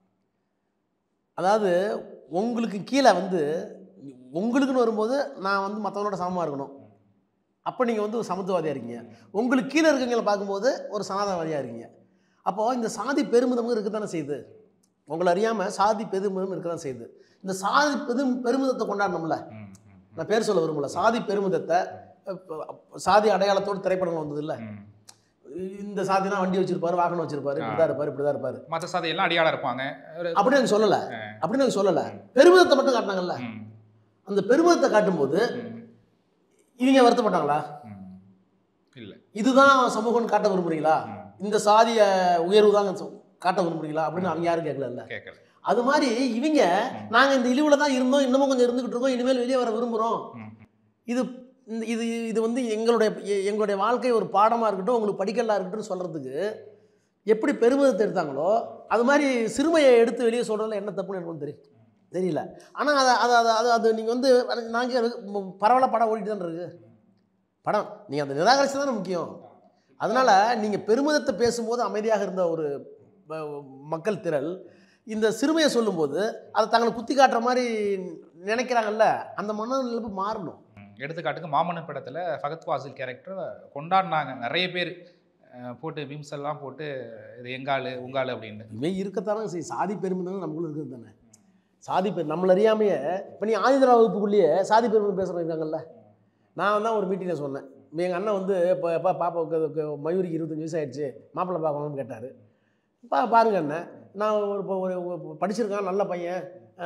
அதாவது உங்களுக்கு கீழே வந்து உங்களுக்குன்னு வரும்போது நான் வந்து மற்றவனோட சமமாக இருக்கணும் அப்போ நீங்கள் வந்து ஒரு சமத்துவவாதியாக இருக்கீங்க உங்களுக்கு கீழே இருக்கவங்களை பார்க்கும்போது ஒரு சனாதனவாதியாக இருக்கீங்க அப்போது இந்த சாதி பெருமிதமும் இருக்க தானே செய்யுது உங்களை அறியாமல் சாதி பெருமிதம் இருக்க தான் செய்யுது இந்த சாதி பெரும் பெருமிதத்தை கொண்டாடணும்ல ம், ம், நான் பேர் சொல்ல விரும்பல சாதி பெருமிதத்தை இப்ப சாதி அடையாளத்தோடு திரைப்படங்கள் வந்தது இல்லை ம். இந்த சாதினா வண்டி வச்சிருப்பாரு வாகனம் வச்சிருப்பாரு இப்படி தான் இருப்பாரு இப்படி தான் இருப்பாரு மற்ற சாதையெல்லாம் அடியாளம் இருப்பாங்க ஒரு- அப்படின்னு எனக்கு சொல்லலை அப்படின்னு எனக்கு சொல்லலை பெருமிதத்தை மட்டும் காட்டினாங்கல்ல ம், அந்த பெருமிதத்தை காட்டும்போது ம், இவங்க வருத்தப்பட்டாங்களா ம். இல்லை இதுதான் சமூகம்னு காட்ட விரும்புறீங்களா ம். இந்த சாதிய உயர்வு தான் காட்ட விரும்புறீங்களா அப்படின்னு அவங்க யாரும் கேட்கல கேட்கல அது மாதிரி இவங்க நாங்கள் இந்த இழிவுல தான் இருந்தோம் இன்னமும் கொஞ்சம் இருந்துகிட்டு இருக்கோம் இனிமேல் வெளியே வர விரும்புகிறோம் ம், இது இந்த- இது இது வந்து எங்களுடைய எ- எங்களுடைய வாழ்க்கை ஒரு பாடமாக இருக்கட்டும் உங்களுக்கு படிக்கலாக இருக்கட்டும் சொல்கிறதுக்கு எப்படி பெருமிதத்தை எடுத்தாங்களோ அது மாதிரி சிறுமையை எடுத்து வெளியே சொல்கிறதுல என்ன தப்புன்னு எனக்கு ஒண்ணும் தெரியும் தெரியல ஆனால் அதை அதை அதை அது அது நீங்கள் வந்து நாங்கள் பரவாயில்ல படம் ஓடிட்டு தான் இருக்கு படம் நீங்கள் அந்த நிராகரிச்சு தானே முக்கியம் அதனால் நீங்கள் பெருமிதத்தை பேசும்போது அமைதியாக இருந்த ஒரு ப- மக்கள் திரள் இந்த சிறுமையை சொல்லும்போது அதை தங்களை குத்தி காட்டுற மாதிரி நினைக்கிறாங்கல்ல அந்த மனநிலைப்பு மாறணும் ம். எடுத்துக்காட்டுக்கு மாமன்னன் படத்தில் ஃபகத் ஃபாசில் கேரக்டர் கொண்டாடினாங்க நிறைய பேர் அஹ், போட்டு மீம்ஸ் எல்லாம் போட்டு இது எங்காளு உங்காளு அப்படின்னு இவன் இருக்கத்தானே செய்யும் சாதி பெருமிதம் நமக்குள்ள இருக்குது தானே சாதி பெரு நம்மள அறியாமையே இப்போ நீ ஆயுதரா வகுப்புக்குள்ளேயே சாதி பெருமிதம் பேசுகிறவங்க இருக்காங்கல்ல நான் தான் ஒரு மீட்டிங்கில் சொன்னேன் எங்கள் அண்ணன் வந்து இப்போ எப்போ பாப்பாவுக்கு அதுக்கு மயூரிக்கு இருபத்தஞ்சி வயசு ஆயிடுச்சு மாப்பிள்ளை பார்க்கணும்னு கேட்டார் பா பாருங்க அண்ணன் நான் ஒரு இப்போ ஒரு ஒரு படிச்சிருக்கான் நல்ல பையன்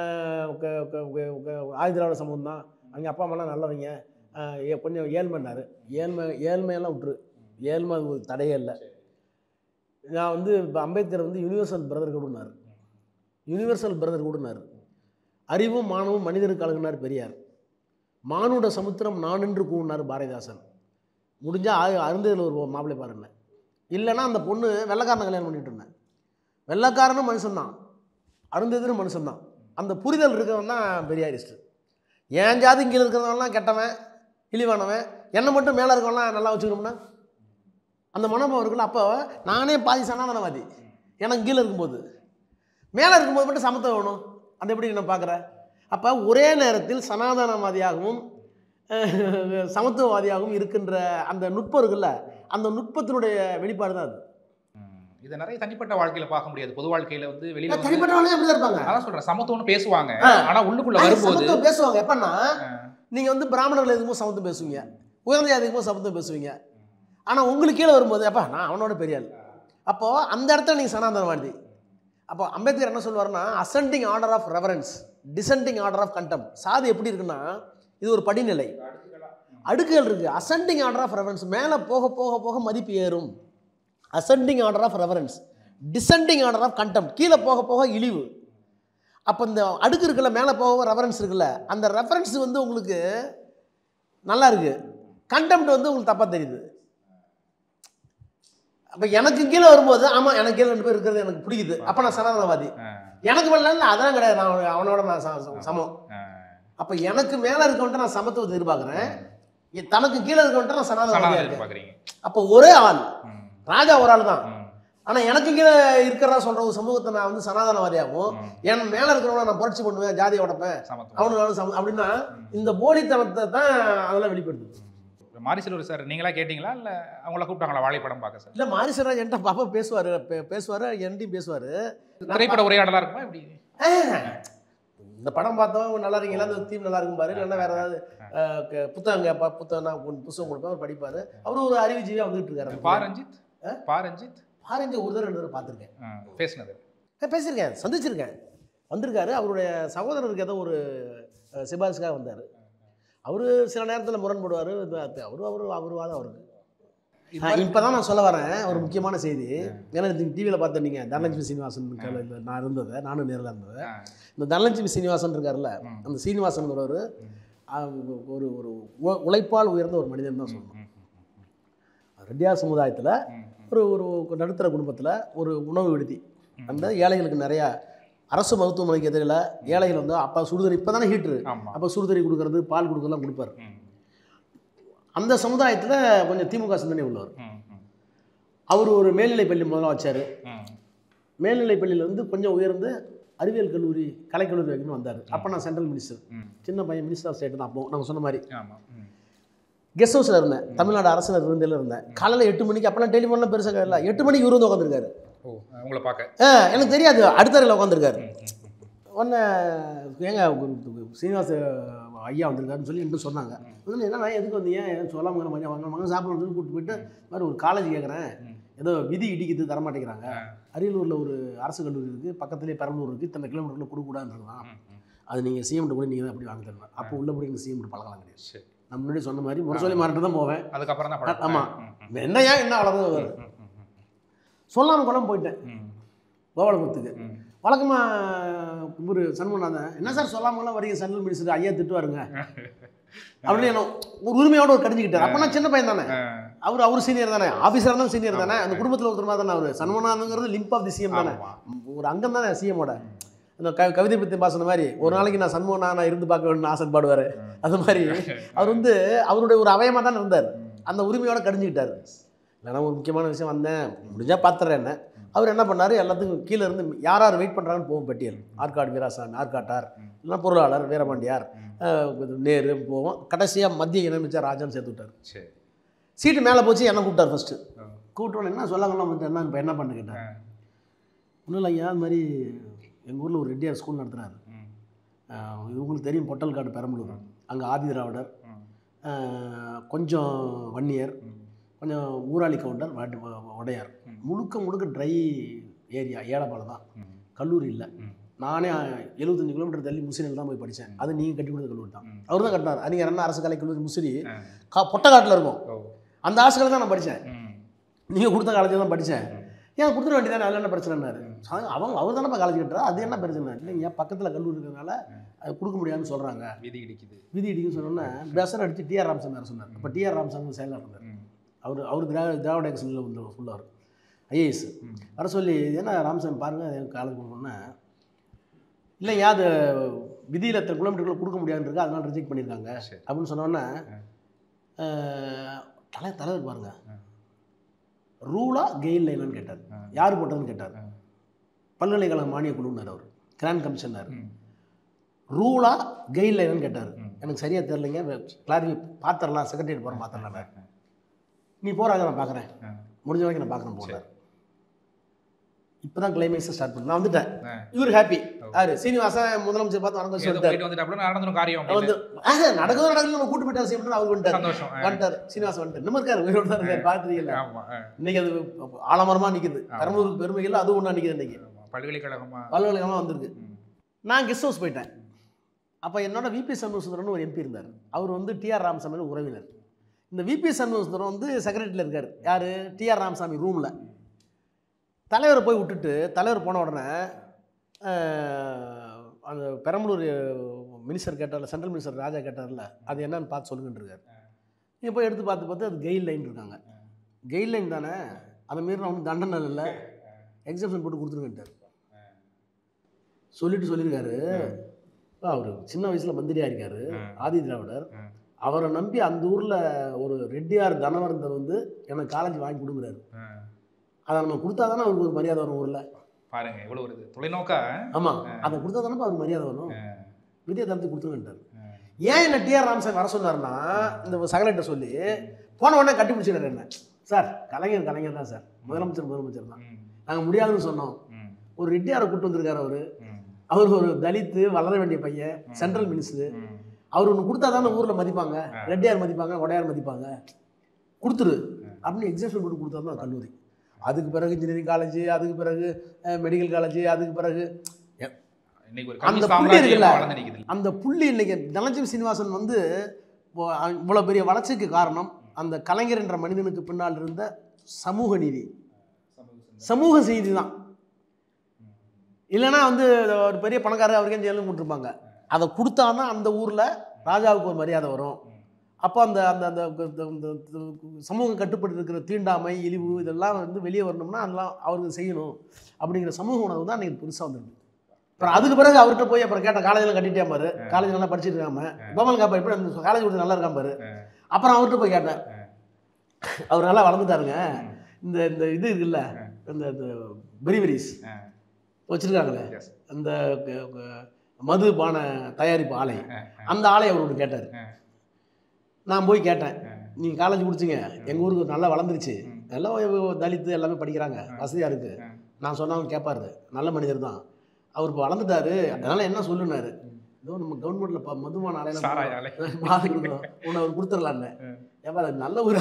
ஆயுதராவோட சமூகம் தான் அவங்க அப்பா அம்மாலாம் நல்லவங்க ஆஹ் ஏ- கொஞ்சம் ஏழ்மைன்னாரு ஏழ்மை ஏழ்மையெல்லாம் விட்டுரு ஏழ்மை அது ஒரு தடையே இல்லை நான் வந்து இப்போ அம்பேத்கர் வந்து யூனிவர்சல் பிரதர் கொடுனார் யூனிவர்சல் பிரதர் கொடுனார் அறிவும் மானமும் மனிதருக்கு அழகுனார் பெரியார் மானுட சமுத்திரம் நான் என்று கூவினார் பாரதிதாசன் முடிஞ்சால் அருந்ததில் ஒரு மாப்பிள்ளை பாருங்க இல்லைன்னா அந்த பொண்ணு வெள்ளைக்காரனை கல்யாணம் பண்ணிட்டு இருந்தேன் வெள்ளைக்காரனும் மனுஷன்தான் அருந்ததிரும் மனுஷன்தான் அந்த புரிதல் இருக்கவன் தான் பெரியாரிஸ்ட் என் ஜாதி கீழே இருக்கிறவன்லாம் கெட்டவன் இழிவானவன் என்னை மட்டும் மேலே இருக்கவன்லாம் நல்லா வச்சுக்கணும்னா அந்த மனோபாவம் இருக்குல்ல அப்போ நானே பாதி சனாதனவாதி எனக்கு கீழே இருக்கும்போது மேலே இருக்கும்போது மட்டும் சமத்துவம் வேணும் அந்த எப்படி நான் பார்க்குறேன் அப்போ ஒரே நேரத்தில் சனாதனவாதியாகவும் அஹ், சமத்துவவாதியாகவும் இருக்கின்ற அந்த நுட்பம் இருக்குல்ல அந்த நுட்பத்தினுடைய வெளிப்பாடு தான் அது ம். இதை நிறைய தனிப்பட்ட வாழ்க்கையில பார்க்க முடியாது பொது வாழ்க்கையில வந்து வெளியில வந்து தனிப்பட்டவங்களே அப்படி தான் இருப்பாங்க அதான் சொல்றேன் சமத்துவம்னு பேசுவாங்க ஆ. ஆனா உள்ளுக்குள்ள அது வரும்போது சமத்துவம் பேசுவாங்க எப்பன்னா ஆ, நீங்கள் வந்து பிராமணர்கள் எதுக்கும் சமத்துவம் பேசுவீங்க உயர்ந்த ஜாதி எதுக்கும் சமத்துவம் பேசுவீங்க ஆனால் உங்களுக்கு கீழே வரும்போது அப்பா நான் அவனோட பெரிய ஆள் அப்போது அந்த இடத்துல நீங்கள் சனாதனவாதி அப்போ அம்பேத்கர் என்ன சொல்லுவாருன்னா ascending order of reverence descending order of contempt சாதி எப்படி இருக்குன்னா இது ஒரு படிநிலை அடுக்குகள் இருக்குது அசெண்டிங் ஆர்டர் ஆஃப் ரெவரன்ஸ் மேலே போக போக போக மதிப்பு ஏறும் ascending order of reverence descending order of contempt கீழே போக போக இழிவு அப்போ இந்த அடுக்கு இருக்குல்ல மேலே போக ரெஃபரன்ஸ் இருக்குல்ல அந்த ரெஃபரன்ஸ் வந்து உங்களுக்கு நல்லா இருக்கு கண்டெம்ட் வந்து உங்களுக்கு தப்பாக தெரியுது அப்போ எனக்கு கீழே வரும்போது ஆமாம் எனக்கு கீழே ரெண்டு பேர் இருக்கிறது எனக்கு பிடிக்குது அப்போ நான் சனாதனவாதி ஆ, எனக்கு மேலே இல்லை அதெல்லாம் கிடையாது நான் அவனோட நான் ச- ச- சமம் ஆ. அப்போ எனக்கு மேலே இருக்கவன்ட்டு நான் சமத்துவத்தை எதிர்பார்க்குறேன் எ- தனக்கு கீழே இருக்கவன்ட்டு நான் சனாதனவாதியாக சனாதனம் இருக்கேன் பாக்குறீங்க அப்போ ஒரே ஆள் ம், ராஜா ஒரு ஆள் தான் ம், ஆனால் எனக்கு கீழே இருக்கிறதா சொல்கிற ஒரு சமூகத்தை நான் வந்து சனாதனவாதியாகவும் ம். என் மேலே இருக்கிறவன நான் புரட்சி பண்ணுவேன் ஜாதியை உடைப்பேன் சமத்துவம் அவனு நானும் சம அப்படின்னா இந்த போலித்தனத்தை தான் அதெல்லாம் வெளிப்படுத்துது இப்ப மாரிசெல்வர் சார் நீங்களா கேட்டீங்களா இல்ல அவங்கள கூப்பிட்டாங்களா வாழைப்படம் பார்க்க சார் இல்லை மாரிசராஜ் என்கிட்ட பாப்பா பேசுவார் பேசுவார் என்கிட்டையும் பேசுவார் திரைப்பட உரையாடலா இருக்குமா இப்படி இந்த படம் பார்த்தவன் நல்லா இருக்கீங்களா இந்த தீம் நல்லா இருக்கும் பாரு இல்லைன்னா வேற ஏதாவது அஹ், க- புத்தகம் கேட்பா புத்தகம் நான் கொண்டு- புத்தகம் கொடுப்பேன் அவர் படிப்பார் அவரும் ஒரு அறிவுஜீவியாக வந்துட்டு இருக்காரு பா ரஞ்சித் பா ரஞ்சித் பாரஞ்சு ஒரு தடவை ரெண்டு தடவை பார்த்துருக்கேன் ஆ, பேசுனது நான் பேசியிருக்கேன் சந்திச்சிருக்கேன் வந்திருக்காரு அவருடைய சகோதரருக்கு ஏதோ ஒரு அஹ், சிபாரிசுக்காக வந்தார் அவர் சில நேரத்தில் முரண்படுவார் அவரு அவர் அவர் வாதம் அவருக்கு இது மாதிரி- இப்போ தான் நான் சொல்ல வரேன் ஒரு முக்கியமான செய்தி ஏன்னா டிவியில் பார்த்த நீங்கள் தனலட்சுமி சீனிவாசன் இருக்கார்ல, இல்ல, நான் இருந்ததை நானும் நேரில் இருந்தது ஆ. இந்த தனலட்சுமி சீனிவாசன் இருக்கார்ல ம். அந்த சீனிவாசன்கிறவர் ம். ஒரு ஒரு உ- உழைப்பால் உயர்ந்த ஒரு மனிதன் தான் சொல்லணும் ம், ரெட்டியார் சமுதாயத்தில் ம், ம், ஒரு ஒரு நடுத்தர குடும்பத்தில் ஒரு உணவு விடுதி அந்த ஏழைகளுக்கு நிறையா அரசு மருத்துவமனைக்கு எதிரில் ஏழைகள் வந்து அப்போ சுடுதண்ணி இப்போ தானே ஹீட்ரு ஆமா அப்போ சுடுதண்ணி கொடுக்கறது பால் கொடுக்கறதுலாம் கொடுப்பார் ம், அந்த சமுதாயத்தில் கொஞ்சம் திமுக சிந்தனை உள்ளவர் ம், ம், அவர் ஒரு மேல்நிலைப் பள்ளி முதல்ல வச்சார் ம். மேல்நிலைப் பள்ளியிலேருந்து கொஞ்சம் உயர்ந்து அறிவியல் கல்லூரி கலைக்கல்லூரி வைக்கணும் வந்தார் அப்போ நான் சென்ட்ரல் மினிஸ்டர் ம். சின்ன பையன் மினிஸ்டர் ஆஃப் ஸ்டேட் தான் அப்போ நாங்கள் சொன்ன மாதிரி ஆமா ம். கெஸ்ட் ஹவுஸில் இருந்தேன் தமிழ்நாடு அரசில் இருந்தில் இருந்தேன் காலையில் எட்டு மணிக்கு அப்போலாம் டெலிஃபோன்லாம் பெருசாக இல்லை எட்டு மணிக்கு இவரு வந்து உட்காந்துருக்காரு ஓ உங்களை பார்க்க ஆ எனக்கு தெரியாது அடுத்த அறையில் உட்காந்துருக்காரு ம், ம், ம். உடனே ஏங்க ஒரு சீனிவாச ஐயா வந்திருக்காருன்னு சொல்லி என்கிட்ட சொன்னாங்க உடனே என்ன எதுக்கு வந்தீங்க ஏன் சொல்லாமல் மஞ்சள் வாங்க வாங்க சாப்பிடணும்னு சொல்லி கூப்பிட்டு போயிட்டு இந்த மாதிரி ஒரு காலேஜ் கேட்குறேன் ம். ஏதோ விதி இடிக்குது தரமாட்டேங்கிறாங்க ஆ. அரியலூரில் ஒரு அரசு கல்லூரி இருக்குது பக்கத்துலேயே பெரம்பலூர் இருக்குது இத்தனை கிலோமீட்டரில் கொடுக்கூடாதுன்றதான் ம், ம். அது நீங்கள் சிஎம்கிட்ட கூட நீங்கள் தான் அப்படி வாங்க தரணும் அப்போ உள்ளபடி எங்கள் சிஎம்கிட்ட பழகலாம் கிடையாது சரி நான் முன்னாடி சொன்ன மாதிரி முரசொலி மார்ட்டு தான் போவேன் அதுக்கப்புறம் தான் பழக்கம். ஆமா. ம், ம், என்னையா என்ன அவ்வளோதான் வரும் ம், ம், ம், சொல்லாமல் குளம் போயிட்டேன் ம், கோவலபுரத்துக்கு ம். வழக்கமாக இவர் சண்முகநாதன் என்ன சார் சொல்லாமலாம் வரீங்க சென்ட்ரல் மினிஸ்டர் ஐயா திட்டுவாருங்க அப்படின்னு என்ன ஒரு உரிமையோட ஒரு கடிஞ்சிக்கிட்டார் அப்போ நான் சின்ன பையன் தானே ஆ. அவர் அவர் சீனியர் தானே ஆஃபீஸராக இருந்தாலும் சீனியர் தானே அந்த குடும்பத்தில் ஒருத்தர் மாதிரி தானே அவர் சண்முகநாதங்கிறது லிம்ப் ஆஃப் தி சிஎம் தானே ஆமா. ஒரு அங்கம் தானே சிஎமோட அந்த க கவிதை பற்றி பாசன மாதிரி ஒரு நாளைக்கு நான் சண்முகநாதன் நான் இருந்து பார்க்க வேணும்னு ஆசைப்பாடுவார் அது மாதிரி அவர் வந்து அவருடைய ஒரு அவயமாக தான் இருந்தார் அந்த உரிமையோட கடிஞ்சிக்கிட்டார் இல்லைனா ஒரு முக்கியமான விஷயம் வந்தேன் முடிஞ்சால் பார்த்துறேன் என்ன அவர் என்ன பண்ணார் எல்லாத்துக்கும் கீழே இருந்து யார் யார் வெயிட் பண்ணுறாங்கன்னு போவோம் பட்டியல் ஆற்காடு வீராசாமி ஆற்காட்டார் இல்லைன்னா பொருளாளர் வீரபாண்டியார் அஹ், நேரு போவோம் கடைசியாக மத்திய இணையமைச்சர் ராஜான்னு சேர்த்து விட்டார் சரி சீட்டு மேலே போச்சு என்ன கூப்பிட்டார் ஃபஸ்ட்டு ஆ. கூப்பிட்டோன்னு என்ன சொல்லாங்கலாம் வந்து என்ன இப்போ என்ன பண்ணு கேட்டார் ஆ. ஒன்றும் இல்லை ஐயா அது மாதிரி எங்கள் ஊரில் ஒரு ரெட்டியார் ஸ்கூல் நடத்துகிறாரு ம், இவங்களுக்கு தெரியும் பொட்டல்காடு பெரம்பலூர் அங்கே ஆதி திராவிடர் ம், அஹ், கொஞ்சம் வன்னியர் ம். கொஞ்சம் ஊராளி கவுண்டர் வாட்டு உடையார் ம். முழுக்க முழுக்க ட்ரை ஏரியா ஏழப்பாலம் தான் ம். கல்லூரி இல்லை ம். நானே எழுபத்தஞ்சு கிலோமீட்டர் தள்ளி முசிறியில் தான் போய் படித்தேன் அது நீங்கள் கட்டி கொடுத்த கல்லூரி தான் ம். அவர் தான் கட்டினார் அறிஞர் அண்ணா அரசு கலை கல்லூரி முசிறி ஆ. கா பொட்டக்காட்டில் இருக்கும் ஓ அந்த ஹாஸ்டலில் தான் நான் படித்தேன் ம். நீங்கள் கொடுத்த காலேஜில் தான் படித்தேன் ஏன் கொடுத்துட வேண்டியதானே அதில் என்ன பிரச்சனைனாரு அவங்க அவர் தானே காலேஜ் கட்டுறா அது என்ன பிரச்சனை இல்லைங்க பக்கத்தில் கல்லூரி இருக்கிறதுனால அது கொடுக்க முடியாதுன்னு சொல்கிறாங்க விதி இடிக்குது விதி இடிக்குன்னு சொன்னோன்னே பெசர் அடித்து டிஆர் ராமசாமி வேறு சொன்னார் இப்போ டிஆர் ராமசாமி செயலாளர் இருந்தார் ம். அவர் அவர் திராவிட திராவிட கட்சியில் உள்ள ஃபுல்லாக ஐஏஎஸ் ம். வர சொல்லி இது என்ன ராமசாமி பாருங்கள் காலேஜ் கொடுக்கணுன்னா இல்லைங்க அது விதியில் எத்தனை கிலோமீட்டருக்குள்ள கொடுக்க முடியாதுன்னு இருக்கு அதனால ரிஜெக்ட் பண்ணியிருக்காங்க சரி அப்படின்னு சொன்னோன்னே ஆ. தலை தலைவர் பாருங்க ஆ. ரூலா கெயில் லைனான்னு கேட்டார் ஆ. யார் போட்டதுன்னு கேட்டார் ஆ. பல்கலைக்கழக மானிய குழுன்னார் அவர் கிராண்ட் கமிஷனர் ம். ரூலா கெயில் லைனான்னு கேட்டார் ம். எனக்கு சரியாக தெரிலைங்க கிளாரிஃபை பார்த்துடலாம் செக்ரட்டரி போகிறேன் பார்த்துடலாம் நீ போகிறாங்க நான் பார்க்குறேன் ஆ. முடிஞ்ச வரைக்கும் நான் பார்க்குறேன் போகிறார் இப்போ தான் கிளைமேக்ஸை ஸ்டார்ட் பண்ணி நான் வந்துட்டேன் ஆ. இவர் ஹாப்பி ஓ. யாரு சீனிவாசன் முதலமைச்சர் பார்த்து வணக்கம் ஏதோ சொல்லிட்டார் போயிட்டு வந்துட்டு அப்படின்னா நடந்துடும் காரியம் அவர் வந்து அப்படின்னு. ஆஹா, நடக்குதோ நடக்குது நம்ம கூட்டு போயிட்டு அவசியம் அவர் வந்துட்டார் சந்தோஷம் ஆ. வந்துட்டார் சீனிவாசன் வந்துட்டார் இன்னும் இருக்காரு உயிரோட தான் இருக்காரு பார்த்துருக்கீங்களா ஆமா ஆ. இன்னைக்கு அது ஆலமரமாக நிற்குது பெரம்பலூருக்கு பெருமைகள் அதுவும் ஒன்றா நிற்குது இன்னைக்கு ஆமா. பல்கலைக்கழகமா பல்கலைக்கழகமாக வந்திருக்கு ம். நான் கெஸ்ட் ஹவுஸ் போயிட்டேன் அப்போ என்னோட விபி சண்முகசுந்தரன் ஒரு எம்பி இருந்தார் அவர் வந்து டிஆர் ராமசாமியோட உறவினர் இந்த விபி சண்முகசுந்தரம் வந்து செக்ரட்டரியில் இருக்கார் யார் டிஆர் ராமசாமி ரூமில் தலைவரை போய் விட்டுட்டு தலைவர் போன உடனே அஹ், அந்த பெரம்பலூர் மினிஸ்டர் கேட்டார்ல சென்ட்ரல் மினிஸ்டர் ராஜா கேட்டார்ல அது என்னன்னு பார்த்து சொல்லுங்கன்னு இருக்காரு நீங்கள் போய் எடுத்து பார்த்து பார்த்து அது கெயில் லைன் இருக்காங்க கெயில் லைன் தானே அதை மீறி ஒன்றும் தண்டனை இல்லை எக்ஸப்ஷன் போட்டு கொடுத்துருங்கன்ட்டார் சொல்லிட்டு சொல்லியிருக்காரு அவர் சின்ன வயசில் மந்திரியாக இருக்காரு ம். ஆதி திராவிடர் ம். அவரை நம்பி அந்த ஊரில் ஒரு ரெட்டியார் தனவரந்தர் வந்து எனக்கு காலேஜ் வாங்கி கொடுக்குறாரு ஆ. அதை நம்ம கொடுத்தா தானே அவருக்கு ஒரு மரியாதை வரும் ஊரில் பாருங்க எவ்வளவு ஒரு இது தொலைநோக்கா ஆமாம் அதை கொடுத்தா தானே அவருக்கு மரியாதை வரும் ஆ. விதியை தரத்து கொடுத்துருங்கன்ட்டார் ஆ. ஏன் என்ன டிஆர் ராமசாமி வர சொன்னார்னா இந்த சகலைட்ட சொல்லி போன உடனே கட்டி பிடிச்சிடாரு என்ன சார் கலைஞர் கலைஞர் தான் சார் முதலமைச்சர் முதலமைச்சர் தான் ம். நாங்கள் முடியாதுன்னு சொன்னோம் ம். ஒரு ரெட்டியாரை கூட்டு வந்திருக்காரு அவர் ம். அவர் ஒரு தலித்து வளர வேண்டிய பையன் சென்ட்ரல் மினிஸ்டர் ம். அவர் ஒன்று கொடுத்தா தானே ஊரில் மதிப்பாங்க ரெட்டியார் மதிப்பாங்க உடையார் மதிப்பாங்க கொடுத்துரு அப்படின்னு எக்ஸாம்ஷன் போட்டு கொடுத்தா தான் கல்லூரி அதுக்கு பிறகு இன்ஜினியரிங் காலேஜ் அதுக்கு பிறகு மெடிக்கல் காலேஜ் அதுக்கு பிறகு இன்னைக்கு ஒரு அந்த கல்வி புள்ளி இருக்குல்ல சாம்ராஜ்யமா வளர்ந்து நிக்குது அந்த புள்ளி இன்னைக்கு தனலட்சுமி சீனிவாசன் வந்து இவ்வளோ பெரிய வளர்ச்சிக்கு காரணம் அந்த கலைஞர் என்ற மனிதனுக்கு பின்னால் இருந்த சமூக நீதி சமூக செய்தி தான் இல்லைன்னா வந்து ஒரு பெரிய பணக்காரர் அவருக்கே ஜெயிலும் கொடுத்துருப்பாங்க அதை கொடுத்தாதான் அந்த ஊரில் ராஜாவுக்கு ஒரு மரியாதை வரும் அப்போ அந்த அந்த அந்த அந்த- அந்த சமூக கட்டுப்பட்டு இருக்கிற தீண்டாமை இழிவு இதெல்லாம் வந்து வெளியே வரணும்னா அதெல்லாம் அவருக்கு செய்யணும் அப்படிங்கிற சமூக உணர்வு தான் அன்றைக்கி பெருசாக வந்துருக்கு அப்புறம் அதுக்கு பிறகு அவர்கிட்ட போய் அப்புறம் கேட்டேன் காலேஜில் கட்டிட்டே பாரு காலேஜ் நல்லா படிச்சுட்டு இருக்காம கோமல் காப்பா எப்படி அந்த காலேஜ் கொடுத்து நல்லா இருக்கான் பாரு அப்புறம் அவர்கிட்ட போய் கேட்டேன் அவர் நல்லா வளர்ந்துட்டாருங்க இந்த இந்த இது இருக்குல்ல இந்த இந்த பெரிவரிஸ் வச்சுருக்காங்களே Yes. அந்த க- க- மதுபான தயாரிப்பு ஆலை அந்த ஆலை அவரோட கேட்டார் நான் போய் கேட்டேன் நீங்கள் காலேஜ் முடிச்சிங்க எங்கள் ஊருக்கு நல்லா வளர்ந்துருச்சு எல்லாம் தலித்து எல்லாமே படிக்கிறாங்க வசதியாக இருக்குது நான் சொன்னா அவங்க கேட்பாரு நல்ல மனிதர் தான் அவர் இப்போ வளர்ந்துட்டாரு அதனால் என்ன சொல்லுனாரு ஏதோ நம்ம கவர்மெண்ட்டில் மதுபான சாராய ஆலையில ஆலை. மாறி கொடுக்கணும் உன்னை அவர் கொடுத்துடலான்னு ஏப்பா அது நல்ல ஊர்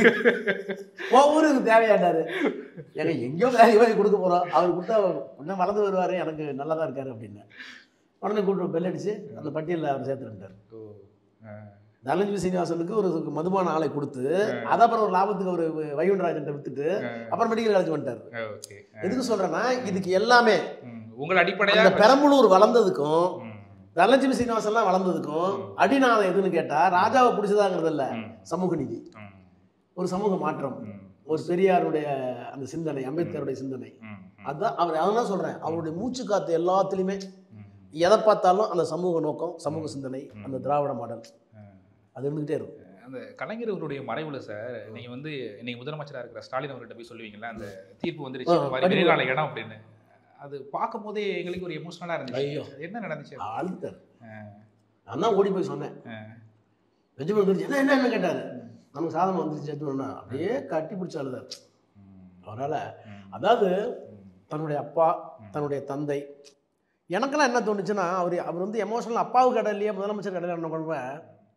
உன் ஊருக்கு தேவையாட்டாரு ஏங்க எங்கேயோ வேலை வாங்கி கொடுக்க போகிறோம் அவர் கொடுத்தா இன்னும் வளர்ந்து வருவார் எனக்கு நல்லா தான் இருக்காரு அப்படின்னு உடனே கூட்டு பெல் அடிச்சு அந்த பட்டியலில் அவர் சேர்த்துட்டார் ஓ ஆ. தனலட்சுமி சீனிவாசனுக்கு ஒரு மதுபான ஆலை கொடுத்து அதை அப்புறம் ஒரு லாபத்துக்கு ஒரு வைகுண்டராஜன் வித்துட்டு அப்புறம் மெடிக்கல் காலேஜ் வந்துட்டார் ஓகே எதுக்கு சொல்றேன்னா இதுக்கு எல்லாமே ம். உங்கள் அடிப்படையா அந்த பெரம்பலூர் வளர்ந்ததுக்கும் ம். தனலட்சுமி சீனிவாசன்லாம் வளர்ந்ததுக்கும் அடிநாதம் எதுன்னு கேட்டா ராஜாவை பிடிச்சதாங்கிறது இல்ல ம். சமூக நீதி ம். ஒரு சமூக மாற்றம் ம். ஒரு பெரியாருடைய அந்த சிந்தனை அம்பேத்கருடைய சிந்தனை ம். அதான் அவர் அதான் சொல்றேன் அவருடைய மூச்சு காத்து எல்லாத்துலேயுமே ம். எதை பார்த்தாலும் அந்த சமூக நோக்கம் சமூக சிந்தனை அந்த திராவிட மாடல் அது இருந்துகிட்டே இருக்கும் அந்த கலைஞர் அவருடைய மறைவுல சார் நீங்க வந்து இன்னைக்கு முதலமைச்சரா இருக்கிற ஸ்டாலின் அவர்கிட்ட போய் சொல்லுவீங்களா அந்த தீர்ப்பு வந்துருச்சு ஆ, இந்த மாதிரி கண்டிப்பா. வெளிநாள இடம் அப்படின்னு அது பார்க்கும் போதே எங்களுக்கு ஒரு எமோஷனலா இருந்துச்சு ஐயோ. அது என்ன நடந்துச்சு அழுத்தார் ஆ. நான் தான் ஓடி போய் சொன்னேன் ஆ. வெஜிடபிள் வந்துருச்சு என்ன என்ன என்ன கேட்டார் நமக்கு சாதம் வந்துருச்சு எடுத்துனா அப்படியே கட்டி பிடிச்சி அழுதார் அவரால் அதாவது தன்னுடைய அப்பா தன்னுடைய தந்தை எனக்கெல்லாம் என்ன தோணுச்சுன்னா அவர் அவர் வந்து எமோஷனல் அப்பாவுக்கு கடலையே முதலமைச்சர் கடலையே என்ன பண்ணுவேன்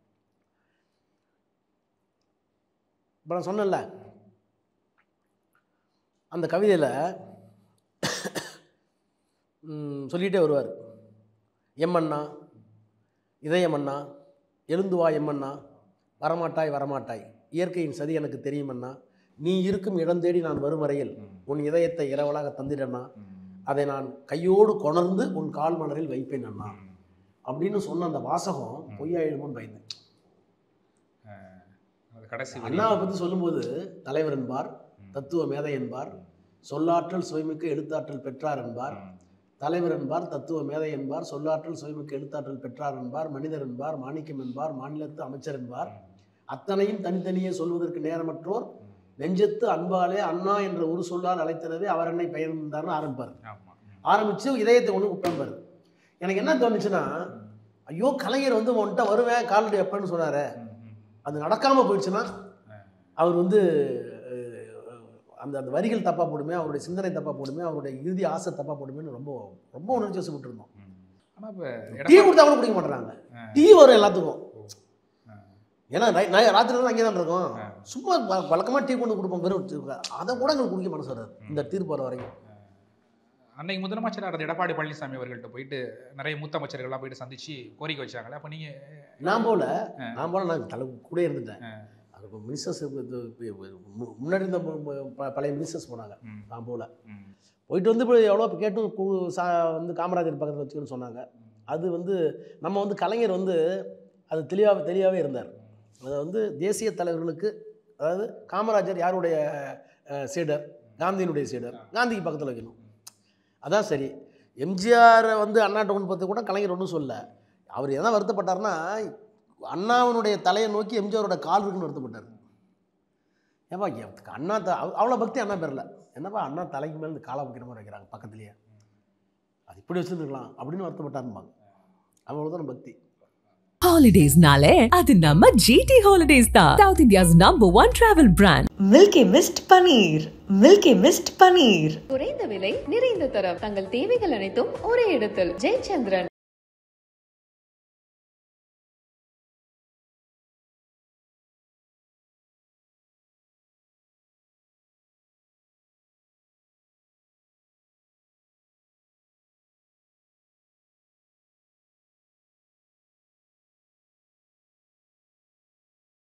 இப்போ நான் சொன்னேன்ல அந்த கவிதையில் சொல்லிகிட்டே வருவார் எம்மண்ணா இதயமண்ணா எழுந்து வா எம்மண்ணா வரமாட்டாய் வரமாட்டாய் இயற்கையின் சதி எனக்கு தெரியுமண்ணா நீ இருக்கும் இடம் தேடி நான் வரும் வரையில் உன் இதயத்தை இரவலாக தந்திடண்ணா அதை நான் கையோடு கொணர்ந்து உன் கால் மலரில் வைப்பேன் அண்ணா அப்படின்னு சொன்ன அந்த வாசகம் பொய்யாயிடுமோன்னு பயந்தேன் அது கடைசி வரி. அண்ணாவை பற்றி சொல்லும்போது தலைவர் என்பார் தத்துவ மேதை என்பார் சொல்லாற்றல் சுவைமிக்க எழுத்தாற்றல் பெற்றார் என்பார் தலைவர் என்பார் தத்துவ மேதை என்பார் சொல்லாற்றல் சுவைமிக்க எழுத்தாற்றல் பெற்றார் என்பார் மனிதர் என்பார் மாணிக்கம் என்பார் மாநிலத்து அமைச்சர் என்பார் அத்தனையும் தனித்தனியே சொல்வதற்கு நேரமற்றோர் நெஞ்சத்து அன்பாலே அண்ணா என்ற ஒரு சொல்லால் அழைத்தனவே அவர் என்னை பெயர்ந்தார்னு ஆரம்பிப்பார் ஆமா ஆரம்பித்து இதயத்தை ஒன்று உட்காம்பார் எனக்கு என்ன தோணுச்சுன்னா ஐயோ கலைஞர் வந்து உன்கிட்ட வருவேன் காலடி எப்பன்னு சொன்னார் அது நடக்காமல் போயிடுச்சுன்னா அவர் வந்து அஹ், அந்த அந்த வரிகள் தப்பாக போடுமே அவருடைய சிந்தனை தப்பாக போடுமே அவருடைய இறுதி ஆசை தப்பாக போடுமேன்னு ரொம்ப ரொம்ப உணர்ச்சி வசப்பட்டு இருந்தோம் ஆனா இப்ப டீ எடப்பாடி- கொடுத்தா கூட குடிக்க மாட்டேறாங்க ஆ. டீ வரும் எல்லாத்துக்கும் ஆ. ஏன்னா ரை- நான் ராத்திரி தான் அங்கே தான் இருக்கோம் சும்மா வ- வழக்கமா டீ கொண்டு கொடுப்போம் வெறும் டீ. அதை கூட எங்களுக்கு குடிக்க மனசு வராது இந்த தீர்ப்பு வர வரைக்கும் அன்னைக்கு முதலமைச்சராக இருந்த எடப்பாடி பழனிசாமி அவர்கள்ட்ட போயிட்டு நிறைய மூத்த அமைச்சர்கள்லாம் போயிட்டு சந்திச்சு கோரிக்கை வச்சாங்களே அப்ப நீங்க நான் போல நான் போல நான் தலை கூட இருந்துட்டேன் அது இப்போ மினிஸ்டர்ஸ் முன்னாடி இருந்த மு- மு- ப- பழைய மினிஸ்டர்ஸ் போனாங்க ம். நான் போல ம். போயிட்டு வந்து இப்போ எவ்வளோ கேட்டு கு- சா வந்து காமராஜர் பக்கத்தில் வச்சுக்கணும்னு சொன்னாங்க அது வந்து நம்ம வந்து கலைஞர் வந்து அது தெளிவாக தெளிவாகவே இருந்தார் அதை வந்து தேசிய தலைவர்களுக்கு அதாவது காமராஜர் யாருடைய அஹ், சீடர் காந்தியினுடைய சீடர் காந்திக்கு பக்கத்தில் வைக்கணும் அதான் சரி எம்ஜிஆரை வந்து அண்ணாட்ட கொண்டு பார்த்து கூட கலைஞர் ஒன்றும் சொல்ல அவர் எதை வருத்தப்பட்டார்னா அண்ணாவினுடைய தலையை நோக்கி எம்ஜிஆரோட கால் இருக்குன்னு வருத்தப்பட்டார் ஏப்பா எ- அண்ணா த அவ்வளோ பக்தி அண்ணா பேரில் என்னப்பா அண்ணா தலைக்கு மேலே இந்த காலை வைக்கிற மாதிரி வைக்கிறாங்க பக்கத்துலேயே அது இப்படி வச்சுருந்துருக்கலாம் அப்படின்னு வருத்தப்பட்டாருப்பாங்க அவ்வளோதான் பக்தி Holidays nale, அது நம்ம GT Holidays தான். South India's number one travel brand. Milky Mist paneer Milky Mist paneer குறைந்த விலை நிறைந்த தரம் தங்கள் தேவைகள் அனைத்தும் ஒரே இடத்தில் ஜெயச்சந்திரன்